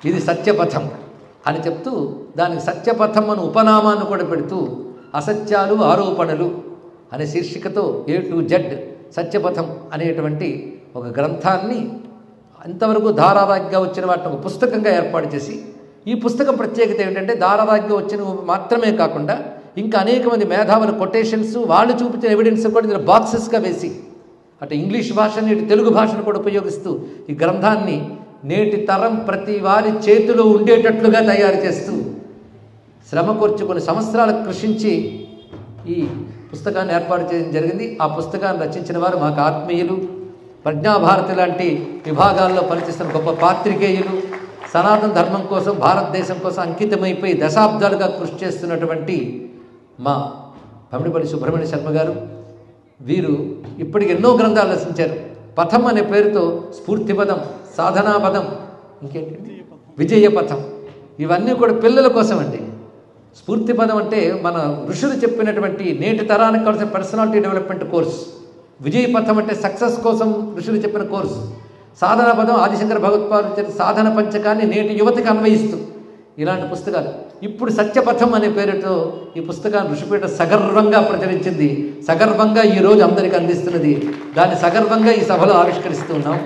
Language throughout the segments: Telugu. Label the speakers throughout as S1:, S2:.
S1: ఇది సత్యపథం అని చెప్తూ దానికి సత్యపథం అని ఉపనామాన్ని కూడా పెడుతూ అసత్యాలు ఆరోపణలు అనే శీర్షికతో ఏ టు జెడ్ సత్యపథం అనేటువంటి ఒక గ్రంథాన్ని అంతవరకు ధారావాహికగా వచ్చిన వాటిని ఒక పుస్తకంగా ఏర్పాటు చేసి ఈ పుస్తకం ప్రత్యేకత ఏమిటంటే ధారావాహికగా వచ్చిన మాత్రమే కాకుండా ఇంకా అనేక మంది మేధావుల కొటేషన్స్ వాళ్ళు చూపించిన ఎవిడెన్స్ కూడా ఇందులో బాక్సెస్గా వేసి అటు ఇంగ్లీష్ భాషని ఇటు తెలుగు భాషను కూడా ఉపయోగిస్తూ ఈ గ్రంథాన్ని నేటి తరం ప్రతి వారి చేతిలో ఉండేటట్లుగా తయారు చేస్తూ శ్రమ కూర్చి కొన్ని సంవత్సరాలు కృషించి ఈ పుస్తకాన్ని ఏర్పాటు చేయడం జరిగింది ఆ పుస్తకాన్ని రచించిన వారు మాకు ఆత్మీయులు ప్రజ్ఞాభారతి లాంటి విభాగాల్లో పనిచేస్తున్న గొప్ప పాత్రికేయులు సనాతన ధర్మం కోసం భారతదేశం కోసం అంకితమైపోయి దశాబ్దాలుగా కృషి చేస్తున్నటువంటి మా పమిడిపల్లి సుబ్రహ్మణ్య శర్మ గారు వీరు ఇప్పటికి ఎన్నో గ్రంథాలు రచించారు పథం అనే పేరుతో స్ఫూర్తిపదం సాధనాపదం ఇంకేంటి విజయపథం ఇవన్నీ కూడా పిల్లల కోసం అండి స్ఫూర్తిపదం అంటే మన ఋషులు చెప్పినటువంటి నేటి తరానికి కావాల్సిన పర్సనాలిటీ డెవలప్మెంట్ కోర్స్ విజయపథం అంటే సక్సెస్ కోసం ఋషులు చెప్పిన కోర్సు సాధన పదం ఆదిశంకర భగవత్పాదు చెప్పిన సాధన పంచకాన్ని నేటి యువతకి అన్వయిస్తూ ఇలాంటి పుస్తకాలు ఇప్పుడు సత్యపథం అనే పేరుతో ఈ పుస్తకాన్ని ఋషిపీఠ సగర్వంగా ప్రచురించింది సగర్వంగా ఈ రోజు అందరికీ అందిస్తున్నది దాన్ని సగర్వంగా ఈ సభలో ఆవిష్కరిస్తూ ఉన్నాం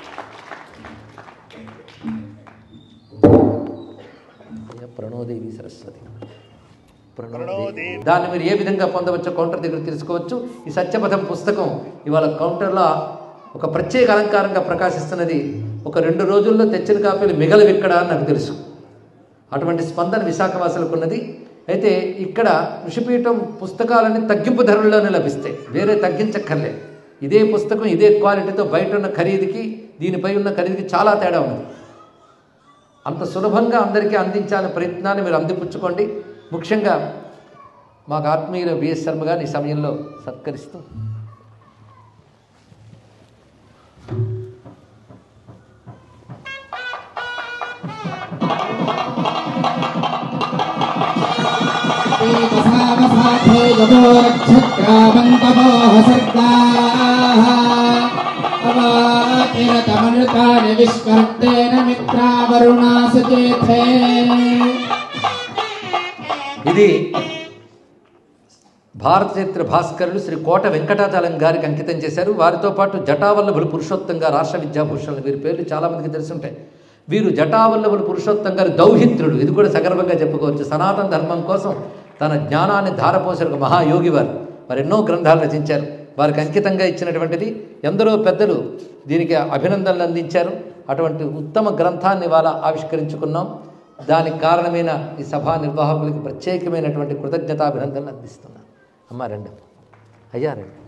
S1: ప్రణోదేవి సరస్వతి ప్రణోదేవి దాన్ని మీరు ఏ విధంగా పొందవచ్చో కౌంటర్ దగ్గర తెలుసుకోవచ్చు ఈ సత్యపథం పుస్తకం ఇవాళ కౌంటర్లో ఒక ప్రత్యేక అలంకారంగా ప్రకాశిస్తున్నది ఒక రెండు రోజుల్లో తెచ్చిన కాపీలు మిగలవిక్కడ అని నాకు తెలుసు అటువంటి స్పందన విశాఖవాసులకు ఉన్నది అయితే ఇక్కడ ఋషిపీఠం పుస్తకాలన్నీ తగ్గింపు ధరల్లోనే లభిస్తాయి వేరే తగ్గించక్కర్లే ఇదే పుస్తకం ఇదే క్వాలిటీతో బయట ఉన్న ఖరీదుకి దీనిపై ఉన్న ఖరీదుకి చాలా తేడా ఉంది అంత సులభంగా అందరికీ అందించాలనే ప్రయత్నాన్ని మీరు అందిపుచ్చుకోండి ముఖ్యంగా మాకు ఆత్మీయులు బిఎస్ శర్మ గారిని ఈ సమయంలో సత్కరిస్తూ
S2: ఏకసావసాథే యదో రక్షక్రామంతమోహ సర్గాః అవాకిరతమనృతాని విష్కర్తేన మిత్రావరుణా సుచేథే
S1: ఇది భారత చరిత్ర భాస్కరులు శ్రీ కోట వెంకటాచలం గారికి అంకితం చేశారు వారితో పాటు జటావల్లభులు పురుషోత్తం గారు రాష్ట్ర విద్యాభూషణులు వీరి పేర్లు చాలామందికి తెలుసుంటాయి వీరు జటావల్లభులు పురుషోత్తం గారు దౌహిత్రుడు ఇది కూడా సగర్వంగా చెప్పుకోవచ్చు సనాతన ధర్మం కోసం తన జ్ఞానాన్ని ధారపోసిన ఒక మహాయోగి వారు వారు ఎన్నో గ్రంథాలు రచించారు వారికి అంకితంగా ఇచ్చినటువంటిది ఎందరో పెద్దలు దీనికి అభినందనలు అందించారు అటువంటి ఉత్తమ గ్రంథాన్ని ఇవాళ ఆవిష్కరించుకున్నాం దానికి కారణమైన ఈ సభా నిర్వాహకులకి ప్రత్యేకమైనటువంటి కృతజ్ఞతాభినందనలు అందిస్తున్నాను అమ్మ రండి అయ్యా రండి